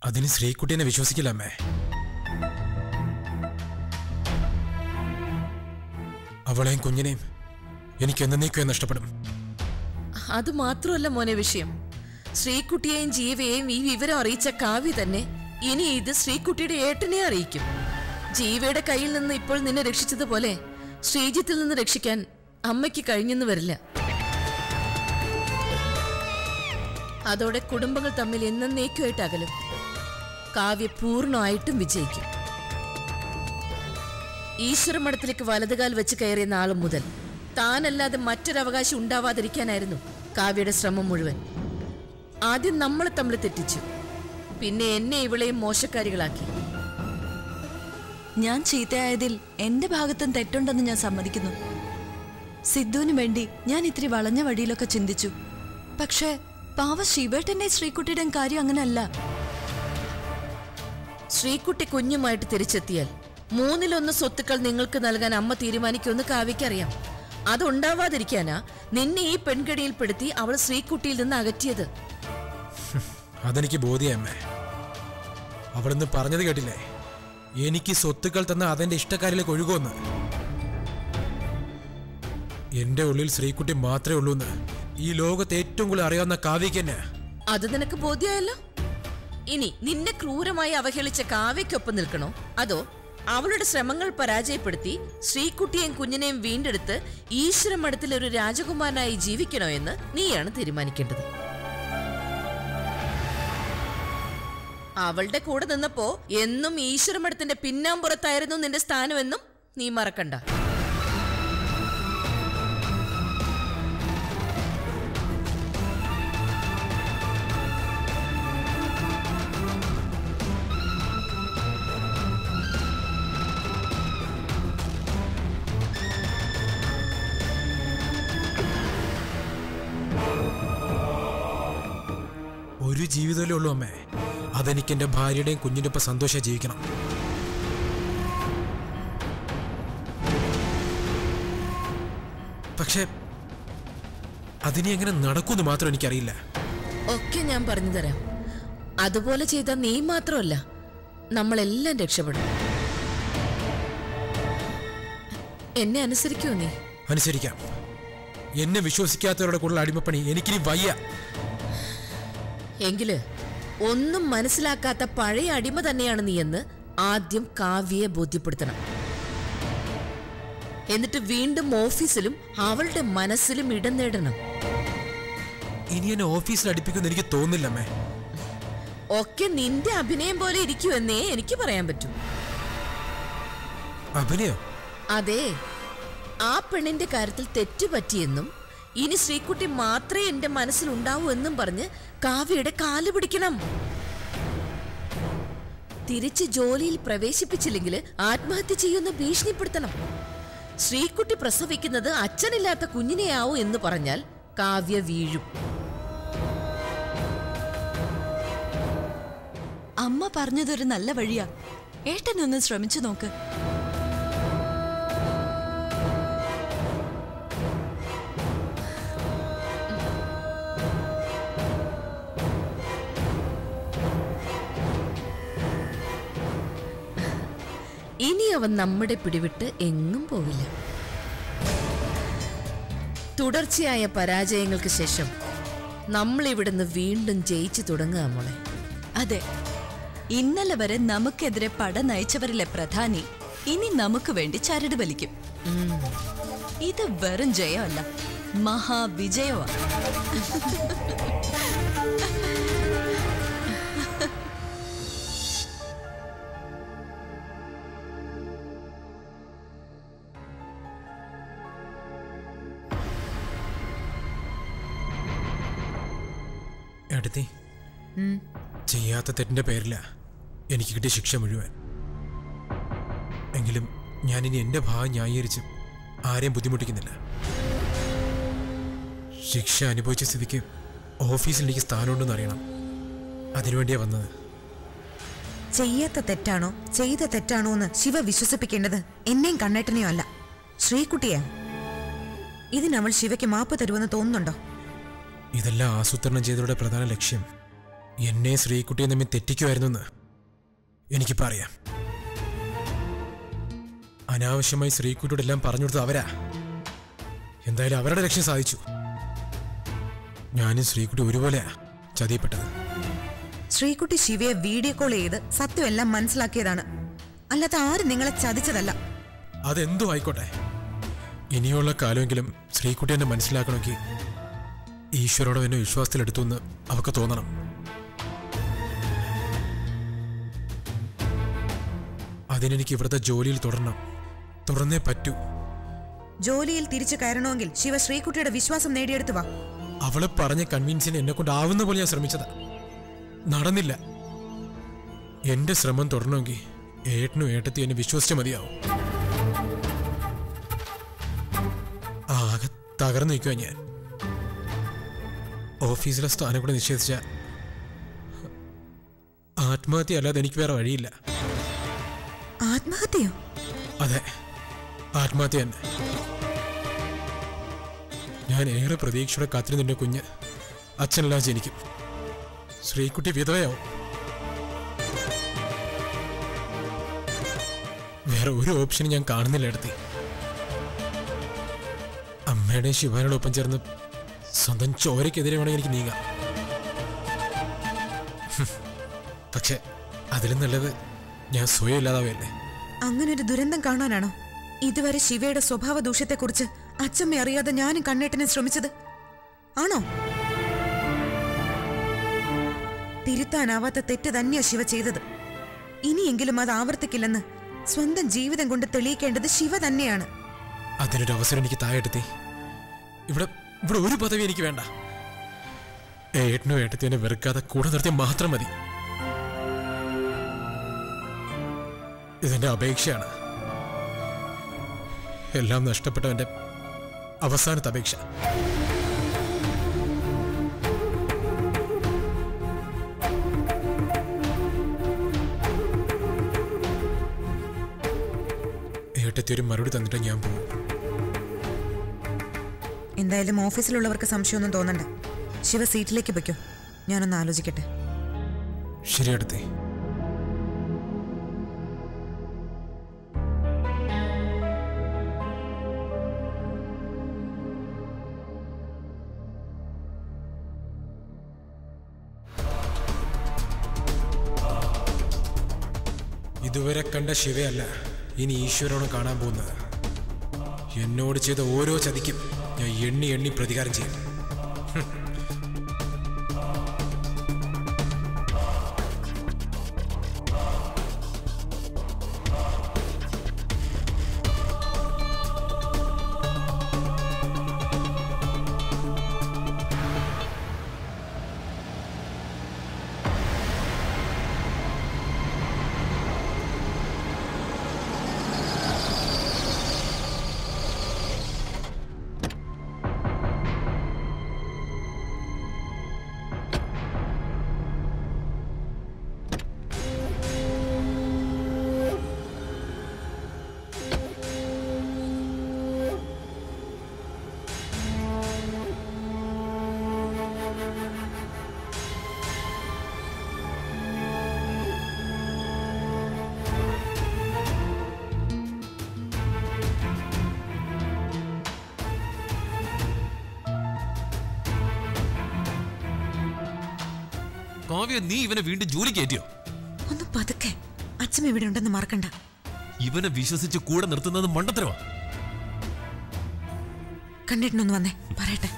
അതിന് ശ്രീകുട്ടിയെ വിശ്വസിക്കില്ല അമ്മേ അവളെയും കുഞ്ഞിനെയും എനിക്ക് എന്നേക്കും നഷ്ടപ്പെടും അത് മാത്രമല്ല മോനെ വിഷയം ശ്രീകുട്ടിയെയും ജീവയെയും ഈ വിവരം അറിയിച്ച കാവ്യ തന്നെ ഇനി ഇത് ശ്രീകുട്ടിയുടെ ഏട്ടനെ അറിയിക്കും ജീവയുടെ കയ്യിൽ നിന്ന് ഇപ്പോൾ നിന്നെ രക്ഷിച്ചതുപോലെ ശ്രീജിത്തിൽ നിന്ന് രക്ഷിക്കാൻ അമ്മയ്ക്ക് കഴിഞ്ഞെന്ന് വരില്ല അതോടെ കുടുംബങ്ങൾ തമ്മിൽ എന്നേക്കുമായിട്ട് അകലും കാവ്യ പൂർണ്ണമായിട്ടും വിജയിക്കും ഈശ്വരമഠത്തിലേക്ക് വലതുകാൽ വെച്ച് കയറിയ നാളു മുതൽ താനല്ലാതെ മറ്റൊരവകാശം ഉണ്ടാവാതിരിക്കാനായിരുന്നു കാവ്യയുടെ ശ്രമം മുഴുവൻ ആദ്യം നമ്മൾ തമ്മിൽ തെറ്റിച്ചു പിന്നെ എന്നെ ഇവളെയും മോശക്കാരികളാക്കി ഞാൻ ചീത്തയായതിൽ എന്റെ ഭാഗത്തും തെറ്റുണ്ടെന്ന് ഞാൻ സമ്മതിക്കുന്നു സിദ്ധുവിന് വേണ്ടി ഞാൻ ഇത്തിരി വളഞ്ഞ വഴിയിലൊക്കെ ചിന്തിച്ചു പക്ഷേ പാവ ശിവേട്ടന്റെ ശ്രീകുട്ടിയുടെയും കാര്യം അങ്ങനല്ല ശ്രീകുട്ടി കുഞ്ഞുമായിട്ട് തിരിച്ചെത്തിയാൽ മൂന്നിലൊന്ന് സ്വത്തുക്കൾ നിങ്ങൾക്ക് നൽകാൻ അമ്മ തീരുമാനിക്കുമെന്ന് കാവ്യക്കറിയാം അതുണ്ടാവാതിരിക്കാനാ നിന്നെ ഈ പെൺകടിയിൽപ്പെടുത്തി അവൾ ശ്രീകുട്ടിയിൽ നിന്ന് അകറ്റിയത് അതെനിക്ക് ബോധ്യമ്മേ അവിടുന്ന് പറഞ്ഞത് കേട്ടില്ലേ എനിക്ക് സ്വത്തുക്കൾ തന്ന അതെന്റെ ഇഷ്ടക്കാരിലേക്ക് ഒഴുകുമെന്ന് എന്റെ ഉള്ളിൽ ശ്രീകുട്ടി മാത്രമേ ഉള്ളൂ എന്ന് ഈ ലോകത്ത് ഏറ്റവും കൂടുതൽ അറിയാവുന്ന കാവ്യക്ക് തന്നെ അത് നിനക്ക് ബോധ്യമായല്ലോ ഇനി നിന്നെ ക്രൂരമായി അവഹേളിച്ച കാവ്യക്കൊപ്പം നിൽക്കണോ അതോ അവളുടെ ശ്രമങ്ങൾ പരാജയപ്പെടുത്തി ശ്രീകുട്ടിയെയും കുഞ്ഞിനെയും വീണ്ടെടുത്ത് ഈശ്വരമഠത്തിൽ ഒരു രാജകുമാരനായി ജീവിക്കണോ എന്ന് നീയാണ് തീരുമാനിക്കേണ്ടത് അവളുടെ കൂടെ നിന്നപ്പോ എന്നും ഈശ്വരമഠത്തിന്റെ പിന്നാമ്പുറത്തായിരുന്നു നിന്റെ സ്ഥാനമെന്നും നീ മറക്കണ്ട ഒരു ജീവിതമല്ലേ ഉള്ളൂ അമ്മേ അതെനിക്ക് എന്റെ ഭാര്യയുടെയും കുഞ്ഞിന്റെ ഒപ്പം സന്തോഷം ജീവിക്കണം പക്ഷെ അതിനെ എങ്ങനെ നടക്കുമെന്ന് മാത്രം എനിക്കറിയില്ല ഒക്കെ ഞാൻ പറഞ്ഞു തരാം അതുപോലെ ചെയ്ത നീ മാത്രമല്ല നമ്മളെല്ലാം രക്ഷപ്പെടും എന്നെ അനുസരിക്കുമോ നീ അനുസരിക്കാം എന്നെ വിശ്വസിക്കാത്തവരുടെ കൂടുതൽ അടിമപ്പണി എനിക്കിനി വയ്യ എങ്കില് ഒന്നും മനസ്സിലാക്കാത്ത പഴയ അടിമ തന്നെയാണ് നീ എന്ന് ആദ്യം കാവ്യയെ ബോധ്യപ്പെടുത്തണം എന്നിട്ട് വീണ്ടും ഓഫീസിലും അവളുടെ മനസ്സിലും ഇടം നേടണം ഇനി എന്നെ ഓഫീസിൽ അടുപ്പിക്കുമെന്ന് എനിക്ക് തോന്നുന്നില്ല അമ്മേ ഒക്കെ നിന്റെ അഭിനയം പോലെ ഇരിക്കുമെന്നേ എനിക്ക് പറയാൻ പറ്റൂ അഭിനയോ അതെ ആ പെണ്ണിന്റെ കാര്യത്തിൽ തെറ്റുപറ്റിയെന്നും ഇനി ശ്രീകുട്ടി മാത്രമേ എന്റെ മനസ്സിലുണ്ടാവൂ എന്നും പറഞ്ഞ് കാവ്യയുടെ കാല് പിടിക്കണം തിരിച്ച് ജോലിയിൽ പ്രവേശിപ്പിച്ചില്ലെങ്കിൽ ആത്മഹത്യ ചെയ്യുമെന്ന് ഭീഷണിപ്പെടുത്തണം ശ്രീകുട്ടി പ്രസവിക്കുന്നത് അച്ഛനില്ലാത്ത കുഞ്ഞിനെയാവൂ എന്ന് പറഞ്ഞാൽ കാവ്യ വീഴും അമ്മ പറഞ്ഞതൊരു നല്ല വഴിയാ ഏട്ടനൊന്ന് ശ്രമിച്ചു നോക്ക് ഇനി അവൻ നമ്മുടെ പിടിവിട്ട് എങ്ങും പോവില്ല തുടർച്ചയായ പരാജയങ്ങൾക്ക് ശേഷം നമ്മൾ ഇവിടുന്ന് വീണ്ടും ജയിച്ചു തുടങ്ങുക മോളെ അതെ ഇന്നലെ വരെ നമുക്കെതിരെ പട നയിച്ചവരിലെ പ്രധാനി ഇനി നമുക്ക് വേണ്ടി ചരട് വലിക്കും ഇത് വെറും ജയമല്ല മഹാവിജയമാണ് അടുത്തി ചെയ്യാത്ത തെറ്റിന്റെ പേരില എനിക്ക് കിട്ടിയ ശിക്ഷ മുഴുവൻ എങ്കിലും ഞാനിനി എന്റെ ഭാഗം ന്യായീകരിച്ച് ആരെയും ബുദ്ധിമുട്ടിക്കുന്നില്ല ശിക്ഷ അനുഭവിച്ച സ്ഥിതിക്ക് ഓഫീസിൽ എനിക്ക് സ്ഥാനമുണ്ടെന്ന് അറിയണം അതിനുവേണ്ടിയാ വന്നത് ചെയ്യാത്ത തെറ്റാണോ ചെയ്ത തെറ്റാണോ എന്ന് ശിവ വിശ്വസിപ്പിക്കേണ്ടത് എന്നെയും കണ്ണേട്ടനെയോ അല്ല ശ്രീകുട്ടിയാ ഇതിനവൾ ശിവയ്ക്ക് മാപ്പ് തരുമെന്ന് തോന്നുന്നുണ്ടോ ഇതെല്ലാം ആസൂത്രണം ചെയ്തവരുടെ പ്രധാന ലക്ഷ്യം എന്നെ ശ്രീകുട്ടിയെ തമ്മിൽ തെറ്റിക്കുമായിരുന്നെന്ന് എനിക്കിപ്പോൾ അറിയാം അനാവശ്യമായി ശ്രീകുട്ടിയോട് എല്ലാം പറഞ്ഞു കൊടുത്തത് അവരാ എന്തായാലും അവരുടെ ലക്ഷ്യം സാധിച്ചു ഞാനും ശ്രീകുട്ടി ഒരുപോലെയാ ചതിയപ്പെട്ടത് ശ്രീകുട്ടി ശിവയെ വീഡിയോ കോൾ ചെയ്ത് സത്യമെല്ലാം മനസ്സിലാക്കിയതാണ് അല്ലാതെ ആരും നിങ്ങളെ ചതിച്ചതല്ല അതെന്തോ ആയിക്കോട്ടെ ഇനിയുള്ള കാലമെങ്കിലും ശ്രീകുട്ടി എന്നെ മനസ്സിലാക്കണമെങ്കിൽ ഈശ്വരോട് എന്നെ വിശ്വാസത്തിലെടുത്തു എന്ന് അവർക്ക് തോന്നണം അതിനെനിക്ക് ഇവിടുത്തെ ജോലിയിൽ തുടരണം തുടർന്നേ പറ്റൂ ജോലിയിൽ തിരിച്ചു കയറണമെങ്കിൽ ശിവ ശ്രീകുട്ടിയുടെ വിശ്വാസം നേടിയെടുത്തു വാ അവളെ പറഞ്ഞ് കൺവിൻസിന് എന്നെ കൊണ്ട് ആവുന്ന പോലെ ഞാൻ ശ്രമിച്ചതാ നടന്നില്ല എന്റെ ശ്രമം തുടരണമെങ്കിൽ ഏട്ടനും ഏട്ടത്തി എന്നെ വിശ്വസിച്ച മതിയാവും ആകെ തകർന്നു നിൽക്കുക ഞാൻ ഓഫീസിലെ സ്ഥാനം കൂടെ നിഷേധിച്ച ആത്മഹത്യ അല്ലാതെ എനിക്ക് വേറെ വഴിയില്ല ആത്മഹത്യയോ അതെ ആത്മഹത്യ തന്നെ ഞാൻ ഏറെ പ്രതീക്ഷയോടെ കാത്തിരുന്ന കുഞ്ഞ് അച്ഛനെല്ലാം ജനിക്കും ശ്രീകുട്ടി വിധവയാവും വേറെ ഒരു ഓപ്ഷനും ഞാൻ കാണുന്നില്ല എടുത്തി അമ്മയുടെയും ശിവനോട് ഒപ്പം ചേർന്ന് സ്വന്തം ചോരയ്ക്കെതിരെ വേണമെങ്കിൽ എനിക്ക് നീങ്ങാം ഹും. പക്ഷെ അതിലും നല്ലത് ഞാൻ സ്വയം ഇല്ലാതാവുകയല്ലേ അങ്ങനൊരു ദുരന്തം കാണാനാണോ ഇതുവരെ ശിവയുടെ സ്വഭാവ ദൂഷ്യത്തെക്കുറിച്ച് അച്ചമ്മ അറിയാതെ ഞാനും കണ്ണേട്ടനെ ശ്രമിച്ചത് ആണോ തിരുത്താനാവാത്ത തെറ്റ് തന്നെയാ ശിവ ചെയ്തത് ഇനിയെങ്കിലും അത് ആവർത്തിക്കില്ലെന്ന് സ്വന്തം ജീവിതം കൊണ്ട് തെളിയിക്കേണ്ടത് ശിവ തന്നെയാണ് അതിനൊരു അവസരം എനിക്ക് താഴെടുത്തി ഇവിടെ ഇവിടെ ഒരു പദവി എനിക്ക് വേണ്ട ഏട്ടനോ ഏട്ടത്തി എന്നെ വെറുക്കാതെ കൂടെ നിർത്തി മാത്രം മതി ഇതെന്റെ അപേക്ഷയാണ് എല്ലാം നഷ്ടപ്പെട്ടവന്റെ അവസാനത്തെ അപേക്ഷ ഏട്ടത്തി ഒരു മറുപടി തന്നിട്ട് ഞാൻ പോകും എന്തായാലും ഓഫീസിലുള്ളവർക്ക് സംശയമൊന്നും തോന്നണ്ട ശിവ സീറ്റിലേക്ക് വയ്ക്കോ ഞാനൊന്ന് ആലോചിക്കട്ടെ ശരി അടുത്തേ ഇതുവരെ കണ്ട ശിവയല്ല ഇനി ഈശ്വരനോട് കാണാൻ പോകുന്നത് എന്നോട് ചെയ്ത ഓരോ ചതിക്കും ഞാൻ എണ്ണി എണ്ണി പ്രതികാരം ചെയ്യും കാവ്യ നീ ഇവനെ വീണ്ടും ജോലി കയറ്റിയോ ഒന്ന് പതുക്കെ അച്ഛൻ ഇവിടെ ഉണ്ടെന്ന് മറക്കണ്ട ഇവനെ വിശ്വസിച്ച് കൂടെ നിർത്തുന്നത് മണ്ടത്തരവാ കണ്ടിട്ടൊന്ന് വന്നേ പറയട്ടെ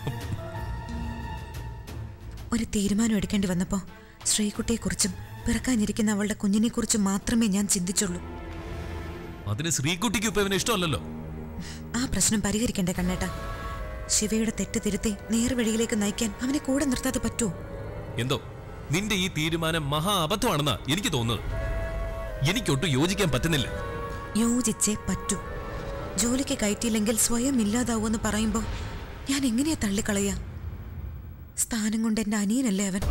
ഒരു തീരുമാനം എടുക്കേണ്ടി വന്നപ്പോ ശ്രീകുട്ടിയെക്കുറിച്ചും പിറക്കാനിരിക്കുന്ന അവളുടെ കുഞ്ഞിനെക്കുറിച്ചും മാത്രമേ ഞാൻ ചിന്തിച്ചുള്ളൂ അതിന് ശ്രീകുട്ടിക്ക് ഇപ്പൊ ഇവനെ ഇഷ്ടമല്ലല്ലോ ആ പ്രശ്നം പരിഹരിക്കണ്ടേ കണ്ണേട്ടാ ശിവയുടെ തെറ്റ് തിരുത്തി നേർവഴിയിലേക്ക് നയിക്കാൻ അവനെ കൂടെ നിർത്താതെ പറ്റുമോ എന്തോ നിന്റെ ഈ തീരുമാനം മഹാ അബദ്ധമാണെന്നാ എനിക്ക് തോന്നുന്നത് എനിക്കൊട്ടും യോജിക്കാൻ പറ്റുന്നില്ല യോജിച്ചേ പറ്റൂ ജോലിക്ക് കയറ്റിയില്ലെങ്കിൽ സ്വയം ഇല്ലാതാവൂന്ന് പറയുമ്പോൾ ഞാൻ എങ്ങനെയാ തള്ളിക്കളയാ സ്ഥാനം കൊണ്ട് എൻ്റെ അനിയനല്ലേ അവൻ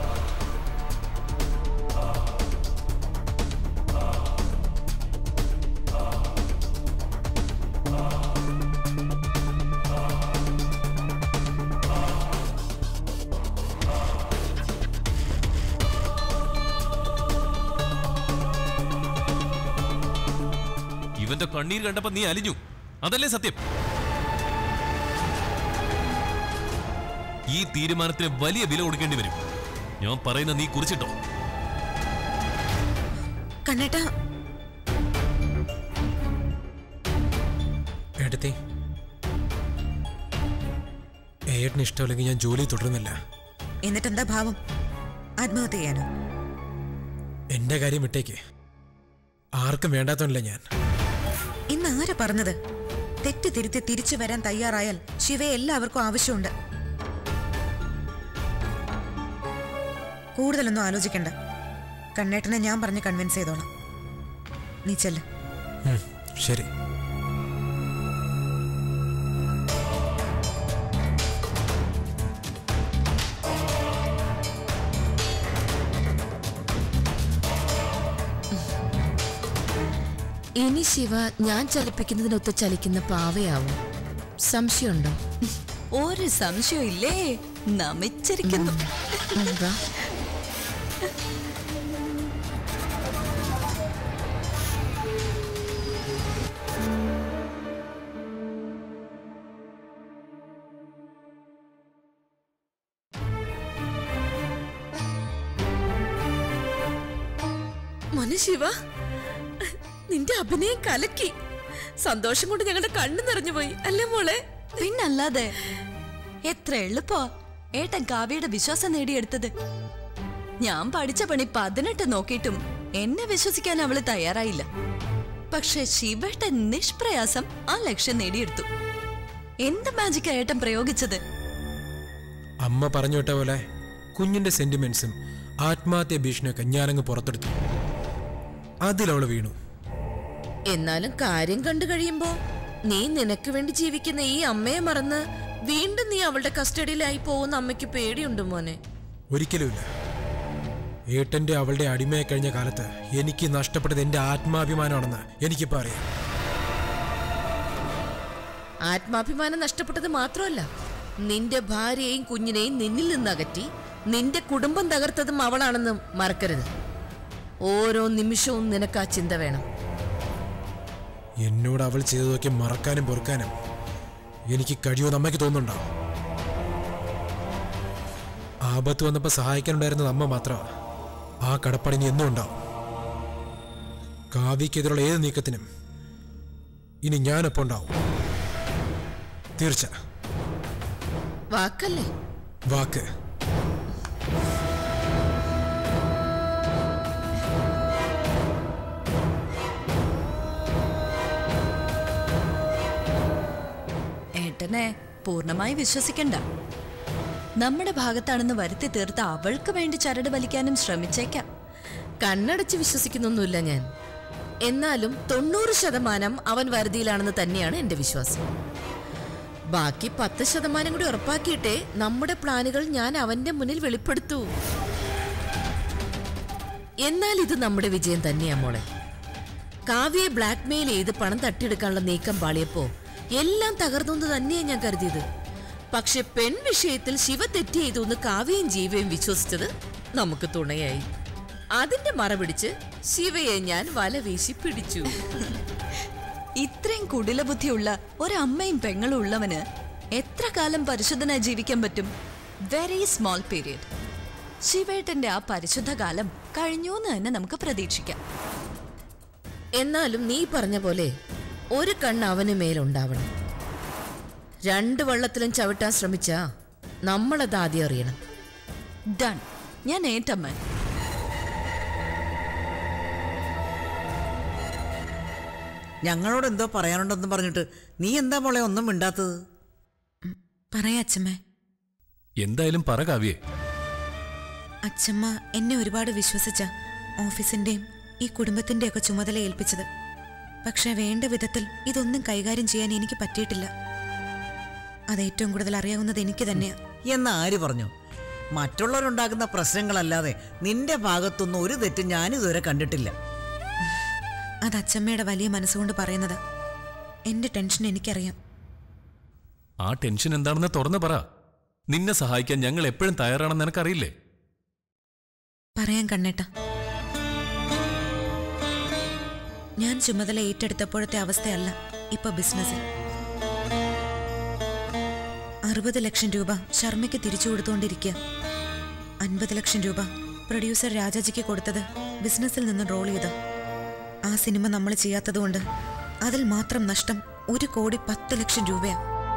അവന്റെ കണ്ണീര് കണ്ടപ്പോ നീ അലിഞ്ഞു അതല്ലേ സത്യം ഈ തീരുമാനത്തിന് വലിയ വില കൊടുക്കേണ്ടി വരും ഞാൻ പറയുന്ന നീ കുറിച്ചിട്ടോ കണ്ണേട്ടാ ഏട്ടത്തി ഏട്ടന് ഇഷ്ടമല്ലെങ്കിൽ ഞാൻ ജോലി തുടരുന്നില്ല എന്നിട്ടെന്താ ഭാവം ആത്മഹത്യ ചെയ്യാനോ എന്റെ കാര്യം വിട്ടേക്ക് ആർക്കും വേണ്ടാത്തവനല്ല ഞാൻ ഇന്ന് ആരാ പറഞ്ഞത് തെറ്റ് തിരുത്തി തിരിച്ചു വരാൻ തയ്യാറായാൽ ശിവയെ എല്ലാവർക്കും ആവശ്യമുണ്ട് കൂടുതലൊന്നും ആലോചിക്കണ്ട കണ്ണേട്ടനെ ഞാൻ പറഞ്ഞ് കൺവിൻസ് ചെയ്തോളാം നീ ചെല്ല് ഉം, ശരി ഇനി ശിവ ഞാൻ ചലിപ്പിക്കുന്നതിനൊത്ത് ചലിക്കുന്ന പാവയാവും സംശയമുണ്ടോ ഒരു സംശയം ഇല്ലേ നമിച്ചിരിക്കുന്നു എന്താ മോനെ ശിവ നിന്റെ അഭിനയം കലക്കി സന്തോഷം കൊണ്ട് ഞങ്ങളുടെ കണ്ണു നിറഞ്ഞുപോയി അല്ലേ മോളെ പിന്നല്ലാതെ എത്ര എളുപ്പോ ഏട്ടൻ കാവ്യയുടെ വിശ്വാസം നേടിയെടുത്തത് ഞാൻ പഠിച്ച പണി പതിനെട്ട് നോക്കിയിട്ടും എന്നെ വിശ്വസിക്കാൻ അവള് തയ്യാറായില്ല പക്ഷെ ശിവേട്ടൻ നിഷ്പ്രയാസം ആ ലക്ഷ്യം നേടിയെടുത്തു എന്ത് മാജിക്കാ ഏട്ടൻ പ്രയോഗിച്ചത് അമ്മ പറഞ്ഞു വിട്ട പോലെ കുഞ്ഞിന്റെ സെന്റിമെന്റ്സും ആത്മഹത്യ ഭീഷണിയൊക്കെ ഞാനങ്ങ് പുറത്തെടുത്തു അതിലവള് വീണു എന്നാലും കാര്യം കണ്ടു കഴിയുമ്പോ നീ നിനക്ക് വേണ്ടി ജീവിക്കുന്ന ഈ അമ്മയെ മറന്ന് വീണ്ടും നീ അവളുടെ കസ്റ്റഡിയിലായി പോകുന്ന അമ്മയ്ക്ക് പേടിയുണ്ട് മോനെ ഒരിക്കലുമില്ല ഏട്ടന്റെ അവളുടെ അടിമയെ കഴിഞ്ഞ കാലത്ത് എനിക്ക് നഷ്ടപ്പെട്ടത് എന്റെ ആത്മാഭിമാനമാണെന്ന് എനിക്കിപ്പോ അറിയാം ആത്മാഭിമാനം നഷ്ടപ്പെട്ടത് മാത്രമല്ല നിന്റെ ഭാര്യയെയും കുഞ്ഞിനെയും നിന്നിൽ നിന്ന് അകറ്റി നിന്റെ കുടുംബം തകർത്തതും അവളാണെന്നും മറക്കരുത് ഓരോ നിമിഷവും നിനക്ക് ആ ചിന്ത വേണം എന്നോട് അവൾ ചെയ്തതൊക്കെ മറക്കാനും പൊറുക്കാനും എനിക്ക് കഴിയുമെന്ന് അമ്മയ്ക്ക് തോന്നുന്നുണ്ടോ ആപത്ത് വന്നപ്പോൾ സഹായിക്കാനുണ്ടായിരുന്നത് അമ്മ മാത്രമാണ് ആ കടപ്പാട് ഇനി എന്നും ഉണ്ടാവും കാവ്യക്കെതിരുള്ള ഏത് നീക്കത്തിനും ഇനി ഞാനൊപ്പം ഉണ്ടാവും തീർച്ച വാക്കല്ലേ വാക്ക് ഏട്ടനെ പൂർണ്ണമായി വിശ്വസിക്കണ്ട നമ്മുടെ ഭാഗത്താണെന്ന് വരുത്തി തീർത്ത അവൾക്ക് വേണ്ടി ചരട് വലിക്കാനും ശ്രമിച്ചേക്കാം കണ്ണടച്ച് വിശ്വസിക്കുന്നൊന്നുമില്ല ഞാൻ എന്നാലും തൊണ്ണൂറ് ശതമാനം അവൻ വരുതിയിലാണെന്ന് തന്നെയാണ് എന്റെ വിശ്വാസം ബാക്കി പത്ത് ശതമാനം കൂടി ഉറപ്പാക്കിയിട്ടേ നമ്മുടെ പ്ലാനുകൾ ഞാൻ അവന്റെ മുന്നിൽ വെളിപ്പെടുത്തൂ എന്നാൽ ഇത് നമ്മുടെ വിജയം തന്നെയാ മോളെ കാവ്യയെ ബ്ലാക്ക്മെയിൽ ചെയ്ത് പണം തട്ടിയെടുക്കാനുള്ള നീക്കം പാളിയപ്പോ എല്ലാം തകർന്നു എന്ന് തന്നെയാ ഞാൻ കരുതിയത് പക്ഷെ പെൺ വിഷയത്തിൽ ശിവ തെറ്റ് ചെയ്തു എന്ന് കാവ്യയും ജീവയും വിശ്വസിച്ചത് നമുക്ക് തുണയായി അതിന്റെ മറ പിടിച്ച് ശിവയെ ഞാൻ വല വീശി പിടിച്ചു ഇത്രയും കുടിലബുദ്ധിയുള്ള ഒരമ്മയും പെങ്ങളും ഉള്ളവന് എത്ര കാലം പരിശുദ്ധനായി ജീവിക്കാൻ പറ്റും വെരി സ്മോൾ പീരിയഡ് ശിവേട്ടന്റെ ആ പരിശുദ്ധ കാലം കഴിഞ്ഞു എന്ന് തന്നെ നമുക്ക് പ്രതീക്ഷിക്കാം എന്നാലും നീ പറഞ്ഞ പോലെ ഒരു കണ്ണ് അവന് മേലുണ്ടാവണം രണ്ട് വള്ളത്തിലും ചവിട്ടാൻ ശ്രമിച്ചാ നമ്മളത് ആദ്യം അറിയണം ഡൺ ഞാൻ ഏറ്റമ്മ ഞങ്ങളോട് എന്തോ പറയാനുണ്ടെന്ന് പറഞ്ഞിട്ട് നീ എന്താ മോളെ ഒന്നും മിണ്ടാത്തത് പറയാ അച്ഛമ്മേ എന്തായാലും പറ കാവ്യേ അച്ഛമ്മ എന്നെ ഒരുപാട് വിശ്വസിച്ച ഓഫീസിന്റെയും ഈ കുടുംബത്തിന്റെയൊക്കെ ചുമതല ഏൽപ്പിച്ചത് പക്ഷെ വേണ്ട വിധത്തിൽ ഇതൊന്നും കൈകാര്യം ചെയ്യാൻ എനിക്ക് പറ്റിയിട്ടില്ല അത് ഏറ്റവും കൂടുതൽ അറിയാവുന്നത് എനിക്ക് തന്നെയാ എന്ന് ആര് പറഞ്ഞു മറ്റുള്ളവരുണ്ടാക്കുന്ന പ്രശ്നങ്ങളല്ലാതെ നിന്റെ ഭാഗത്തൊന്നും ഒരു തെറ്റും ഞാനിതുവരെ കണ്ടിട്ടില്ല അത് അച്ഛമ്മയുടെ വലിയ മനസ്സുകൊണ്ട് പറയുന്നത് എന്റെ ടെൻഷൻ എനിക്കറിയാം ആ ടെൻഷൻ എന്താണെന്ന് തുറന്നു പറ നിന്നെ സഹായിക്കാൻ ഞങ്ങൾ എപ്പോഴും തയ്യാറാണെന്ന് നിനക്കറിയില്ലേ പറയാൻ കണ്ണേട്ട ഞാൻ ചുമതല ഏറ്റെടുത്തപ്പോഴത്തെ അവസ്ഥയല്ല ഇപ്പൊ ബിസിനസ്സിൽ അറുപത് ലക്ഷം രൂപ ശർമ്മയ്ക്ക് തിരിച്ചു കൊടുത്തുകൊണ്ടിരിക്കുക അൻപത് ലക്ഷം രൂപ പ്രൊഡ്യൂസർ രാജാജിക്ക് കൊടുത്തത് ബിസിനസ്സിൽ നിന്ന് റോൾ ചെയ്ത ആ സിനിമ നമ്മൾ ചെയ്യാത്തതുകൊണ്ട് അതിൽ മാത്രം നഷ്ടം ഒരു കോടി പത്ത് ലക്ഷം രൂപയാ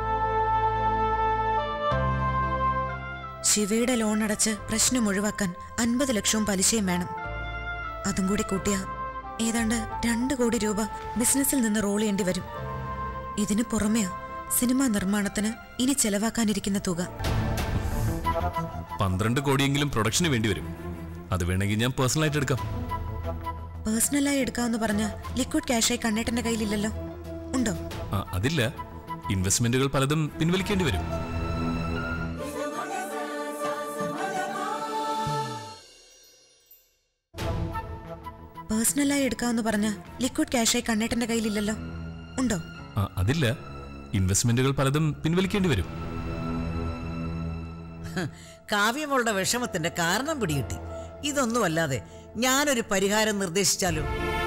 ശിവയുടെ ലോൺ അടച്ച് പ്രശ്നം ഒഴിവാക്കാൻ അൻപത് ലക്ഷവും പലിശയും വേണം അതും കൂടി കൂട്ടിയ ഏതാണ്ട് രണ്ട് കോടി രൂപ ബിസിനസ്സിൽ നിന്ന് റോൾ ചെയ്യേണ്ടി വരും ഇതിന് പുറമെയാ സിനിമാ നിർമ്മാണത്തിന് ഇനി ചെലവാക്കാനിരിക്കുന്ന തുക പന്ത്രണ്ട് കോടിയെങ്കിലും പ്രൊഡക്ഷന് വേണ്ടി വരും അത് വേണമെങ്കിൽ ഞാൻ പേഴ്സണലായിട്ട് എടുക്കാം പേഴ്സണലായി എടുക്കാമെന്ന് പറഞ്ഞ ലിക്വിഡ് ക്യാഷായി കണ്ണേട്ടന്റെ കയ്യിലില്ലല്ലോ ഉണ്ടോ ആ, അതില്ല ഇൻവെസ്റ്റ്മെന്റുകൾ പലതും പിൻവലിക്കേണ്ടി വരും പേഴ്സണലായി എടുക്കാമെന്ന് പറഞ്ഞ ലിക്വിഡ് ക്യാഷായി കണ്ണേട്ടന്റെ കയ്യിലില്ലല്ലോ ഉണ്ടോ ആ, അതില്ല ഇൻവെസ്റ്റ്മെന്റുകൾ പലതും പിൻവലിക്കേണ്ടി വരും കാവ്യമോളുടെ വിഷമത്തിന്റെ കാരണം പിടികിട്ടി ഇതൊന്നുമല്ലാതെ ഞാനൊരു പരിഹാരം നിർദ്ദേശിച്ചാലോ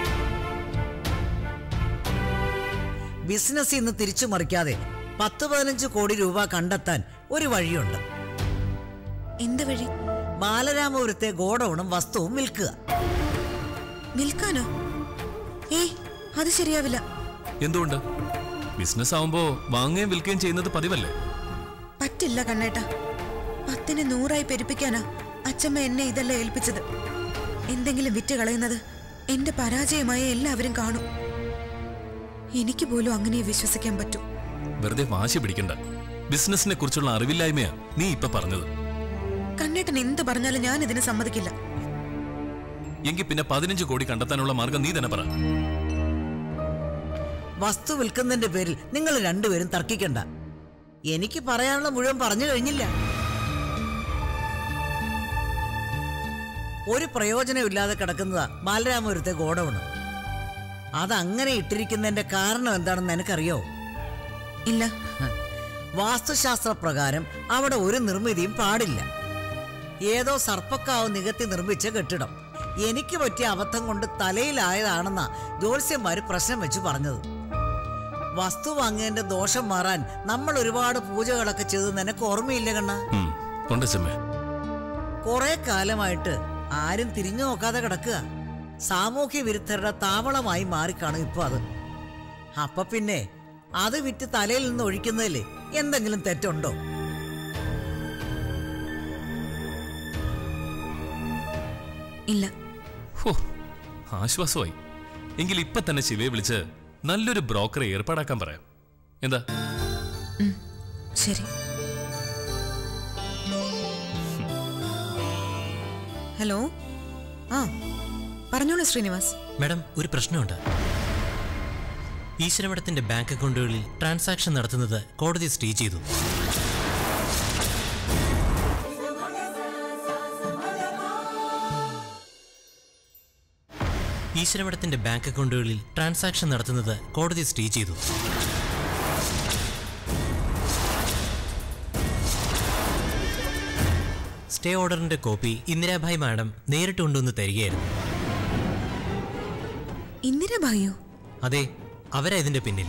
ബിസിനസ് ഇന്ന് തിരിച്ചു മറിക്കാതെ പത്ത് പതിനഞ്ച് കോടി രൂപ കണ്ടെത്താൻ ഒരു വഴിയുണ്ട് എന്ത് വഴി ബാലരാമപുരത്തെ ഗോഡൌണും വസ്തുവും വിൽക്കുക വിൽക്കാനോ ഏയ് അത് ശരിയാവില്ല എന്തുകൊണ്ട് ബിസിനസ് ആവുമ്പോ വാങ്ങുകയും വിൽക്കുകയും ചെയ്യുന്നത് പതിവല്ലേ പറ്റില്ല കണ്ണേട്ട പത്തിന് നൂറായി പെരുപ്പിക്കാനാ അച്ഛമ്മ എന്നെ ഇതല്ല ഏൽപ്പിച്ചത് എന്തെങ്കിലും വിറ്റ് കളയുന്നത് എന്റെ പരാജയമായ എല്ലാവരും കാണും എനിക്ക് പോലും അങ്ങനെ വിശ്വസിക്കാൻ പറ്റൂ വെറുതെ വാശി പിടിക്കണ്ട ബിസിനസിനെ കുറിച്ചുള്ള അറിവില്ലായ്മയാ നീ ഇപ്പൊ പറഞ്ഞത് കണ്ണേട്ടൻ എന്ത് പറഞ്ഞാലും ഞാൻ ഇതിന് സമ്മതിക്കില്ല എങ്കിൽ പിന്നെ പതിനഞ്ച് കോടി കണ്ടെത്താനുള്ള മാർഗം നീ തന്നെ പറ വസ്തു വിൽക്കുന്നതിന്റെ പേരിൽ നിങ്ങൾ രണ്ടുപേരും തർക്കിക്കണ്ട എനിക്ക് പറയാനുള്ള മുഴുവൻ പറഞ്ഞു കഴിഞ്ഞില്ല ഒരു പ്രയോജനമില്ലാതെ കിടക്കുന്നതാ ബാലരാമപുരത്തെ ഗോഡൌണ് അതങ്ങനെ ഇട്ടിരിക്കുന്നതിന്റെ കാരണം എന്താണെന്ന് എനിക്കറിയോ ഇല്ല വാസ്തുശാസ്ത്ര പ്രകാരം അവിടെ ഒരു നിർമ്മിതിയും പാടില്ല ഏതോ സർപ്പക്കാവ് നികത്തി നിർമ്മിച്ച കെട്ടിടം എനിക്ക് പറ്റിയ അബദ്ധം കൊണ്ട് തലയിലായതാണെന്നാ ജ്യോത്സ്യന്മാര് പ്രശ്നം വെച്ച് പറഞ്ഞത് വസ്തു വാങ്ങിയതിന്റെ ദോഷം മാറാൻ നമ്മൾ ഒരുപാട് പൂജകളൊക്കെ ചെയ്ത് നിനക്ക് ഓർമ്മയില്ല കണ്ണ ഉം, ഉണ്ട് ചെമ്മേ കുറെ കാലമായിട്ട് ആരും തിരിഞ്ഞു നോക്കാതെ കിടക്കുക സാമൂഹ്യ വിരുദ്ധരുടെ താവളമായി മാറിക്കാണും ഇപ്പൊ അത് അപ്പൊ പിന്നെ അത് വിറ്റ് തലയിൽ നിന്ന് ഒഴിക്കുന്നതിൽ എന്തെങ്കിലും തെറ്റുണ്ടോ ഇല്ല ഹോ ആശ്വാസമായി എങ്കിൽ ഇപ്പൊ തന്നെ ശിവയെ വിളിച്ച് നല്ലൊരു ബ്രോക്കറെ ഏർപ്പാടാക്കാൻ പറയാം എന്താ ഉം, ശരി ഹലോ ആ പറഞ്ഞോളൂ ശ്രീനിവാസ് മാഡം ഒരു പ്രശ്നമുണ്ട് ഈശ്വരമഠത്തിന്റെ ബാങ്ക് അക്കൗണ്ടുകളിൽ ട്രാൻസാക്ഷൻ നടത്തുന്നത് കോടതി സ്റ്റേ ചെയ്തു ഈശ്വരമഠത്തിന്റെ ബാങ്ക് അക്കൗണ്ടുകളിൽ ട്രാൻസാക്ഷൻ നടത്തുന്നത് കോടതി സ്റ്റേ ചെയ്തു സ്റ്റേ ഓർഡറിന്റെ കോപ്പി ഇന്ദിരാഭായ് മാഡം നേരിട്ട് കൊണ്ടുവന്ന് തരികയായിരുന്നു ഇന്ദിരാബായിയോ അതെ അവരാ ഇതിന്റെ പിന്നിൽ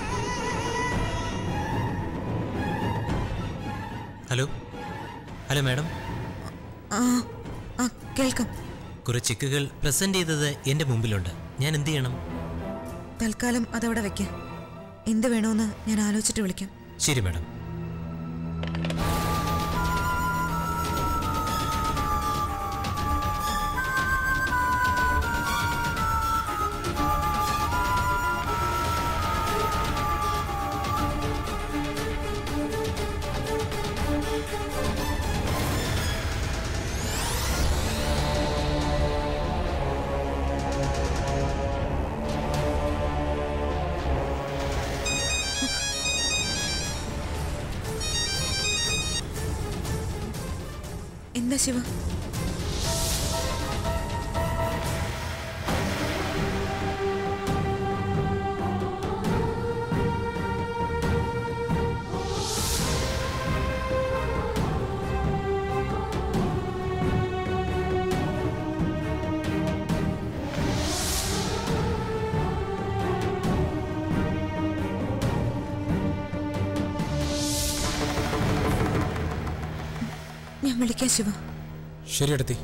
ഹലോ ഹലോ മാഡം ആ ആ കേൾക്കാം കുറെ ചെക്കുകൾ പ്രസന്റ് ചെയ്തത് എന്റെ മുമ്പിലുണ്ട് ഞാൻ എന്ത് ചെയ്യണം തൽക്കാലം അതവിടെ വെക്കാം എന്ത് വേണമെന്ന് ഞാൻ ആലോചിച്ചിട്ട് വിളിക്കാം ശരി മാഡം എന്താ ശിവ ഞാൻ വിളിക്കാം ശിവ ശരി എടുത്തി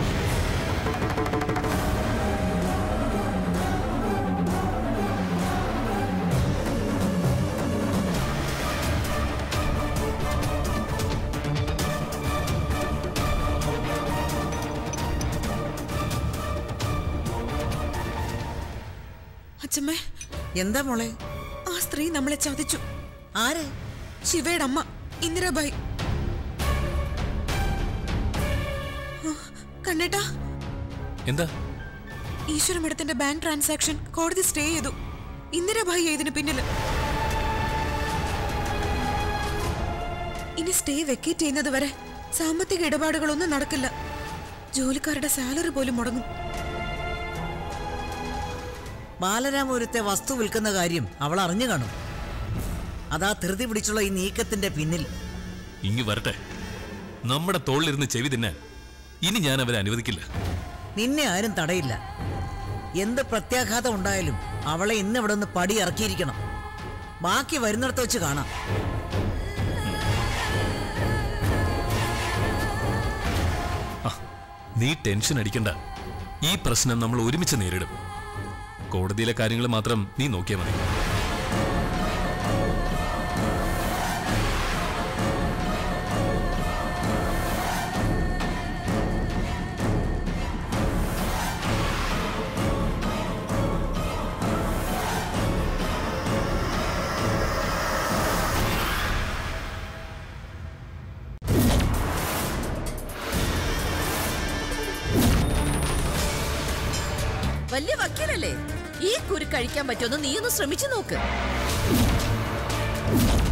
അച്ഛമ്മേ എന്താ മോളെ ആ സ്ത്രീ നമ്മളെ ചതിച്ചു ആര് ശിവയുടെ അമ്മ ഇന്ദിരാബായി ആ, കണ്ണേട്ടാ എന്താ ഈശ്വര മഠത്തിന്റെ ബാങ്ക് ട്രാൻസാക്ഷൻ കോടതി സ്റ്റേ ചെയ്തു ഇന്ദിരാബായി ഇതിന് പിന്നില് ഇനി സ്റ്റേ വെക്കേറ്റ് ചെയ്യുന്നത് വരെ സാമ്പത്തിക ഇടപാടുകളൊന്നും നടക്കില്ല ജോലിക്കാരുടെ സാലറി പോലും മുടങ്ങും ബാലരാമപുരത്തെ വസ്തു വിൽക്കുന്ന കാര്യം അവൾ അറിഞ്ഞു കാണും അതാ ധൃതി പിടിച്ചുള്ള ഈ നീക്കത്തിന്റെ പിന്നിൽ ഇങ്ങ് വരട്ടെ നമ്മുടെ തോളിലിരുന്ന് ചെവി തിന്നാൻ ഇനി ഞാൻ അവരെ അനുവദിക്കില്ല നിന്നെ ആരും തടയില്ല എന്ത് പ്രത്യാഘാതം ഉണ്ടായാലും അവളെ ഇന്ന് ഇവിടെ നിന്ന് പടി ഇറക്കിയിരിക്കണം ബാക്കി വരുന്നിടത്ത് വെച്ച് കാണാം ആ, നീ ടെൻഷൻ അടിക്കണ്ട ഈ പ്രശ്നം നമ്മൾ ഒരുമിച്ച് നേരിടും കോടതിയിലെ കാര്യങ്ങൾ മാത്രം നീ നോക്കിയാൽ മതി വലിയ വക്കീലല്ലേ ഈ കുരു കഴിക്കാൻ പറ്റുമെന്ന് നീ ഒന്ന് ശ്രമിച്ചു നോക്ക്